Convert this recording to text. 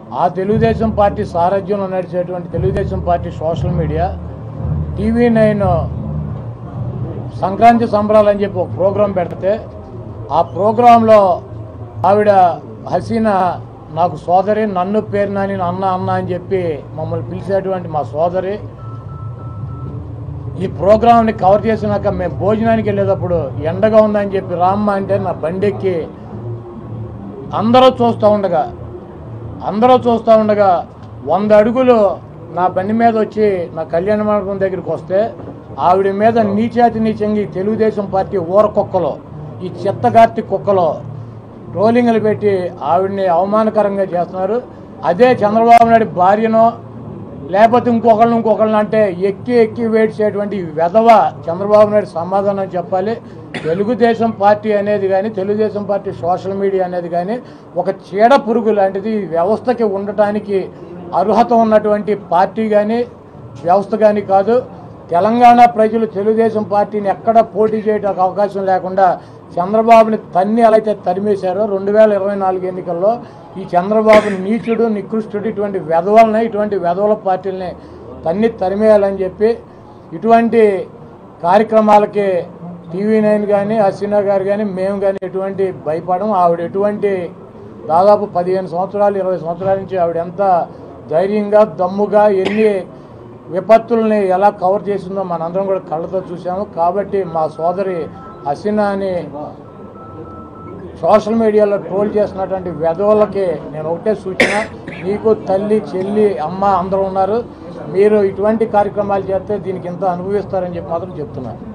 ఆ తెలుగుదేశం పార్టీ సారథ్యంలో నడిచేటువంటి Telugu Desam party social media TV nine Sankranti సంబరాలు అని చెప్పి ఒక ప్రోగ్రాం పెడితే ఆ ప్రోగ్రాంలో ఆవిడ హసీనా నాకు సోదరి నన్ను పేరు నాని అన్న అన్న అని చెప్పి మమ్మల్ని పిలిచేటువంటి మా సోదరి ఈ ప్రోగ్రామ్ని కవర్ చేసినాక మేము భోజనానికి వెళ్ళేటప్పుడు ఎండగా ఉందని చెప్పి రామ్మ అంటే నా బండెక్కి అందరూ చూస్తూ ఉండగా అందరూ చూస్తూ ఉండగా వంద అడుగులు నా బండి మీద వచ్చి నా కళ్యాణ మండపం దగ్గరికి వస్తే ఆవిడ మీద నీచాతి నీచంగి తెలుగుదేశం పార్టీ ఊర కుక్కలో ఈ చెత్తగార్తి కుక్కలో ట్రోలింగ్లు పెట్టి ఆవిడని అవమానకరంగా చేస్తున్నారు అదే చంద్రబాబు నాయుడు భార్యనో లేకపోతే ఇంకొకళ్ళని ఇంకొకళ్ళని అంటే ఎక్కి ఎక్కి వెయిట్ చేయటువంటి ఈ వెధవ చంద్రబాబు నాయుడు సమాధానం చెప్పాలి తెలుగుదేశం పార్టీ అనేది కానీ తెలుగుదేశం పార్టీ సోషల్ మీడియా అనేది కానీ ఒక చీడ పురుగు లాంటిది ఈ వ్యవస్థకి ఉండటానికి అర్హత ఉన్నటువంటి పార్టీ కానీ వ్యవస్థ కానీ కాదు తెలంగాణ ప్రజలు తెలుగుదేశం పార్టీని ఎక్కడ పోటీ చేయడానికి అవకాశం లేకుండా చంద్రబాబుని తన్ని ఎలా అయితే తరిమేశారో రెండు వేల ఇరవై నాలుగు ఎన్నికల్లో ఈ చంద్రబాబుని నీచుడు నికృష్టుడు ఇటువంటి వెధవలని ఇటువంటి వెధవల పార్టీలని తన్ని తరిమేయాలని చెప్పి ఇటువంటి కార్యక్రమాలకి టీవీ నైన్ కానీ హసీనా గారు కానీ మేము కానీ ఎటువంటి భయపడం ఆవిడ ఎటువంటి దాదాపు పదిహేను సంవత్సరాలు ఇరవై సంవత్సరాల నుంచి ఆవిడ ఎంత ధైర్యంగా దమ్ముగా ఎన్ని విపత్తుల్ని ఎలా కవర్ చేసిందో మనందరం కూడా కళ్ళతో చూసాము కాబట్టి మా సోదరి హసీనాని సోషల్ మీడియాలో ట్రోల్ చేస్తున్నటువంటి వెధవులకి నేను ఒకటే సూచన మీకు తల్లి చెల్లి అమ్మ అందరూ ఉన్నారు మీరు ఇటువంటి కార్యక్రమాలు చేస్తే దీనికి ఇంత అనుభవిస్తారని చెప్పి మాత్రం చెప్తున్నాను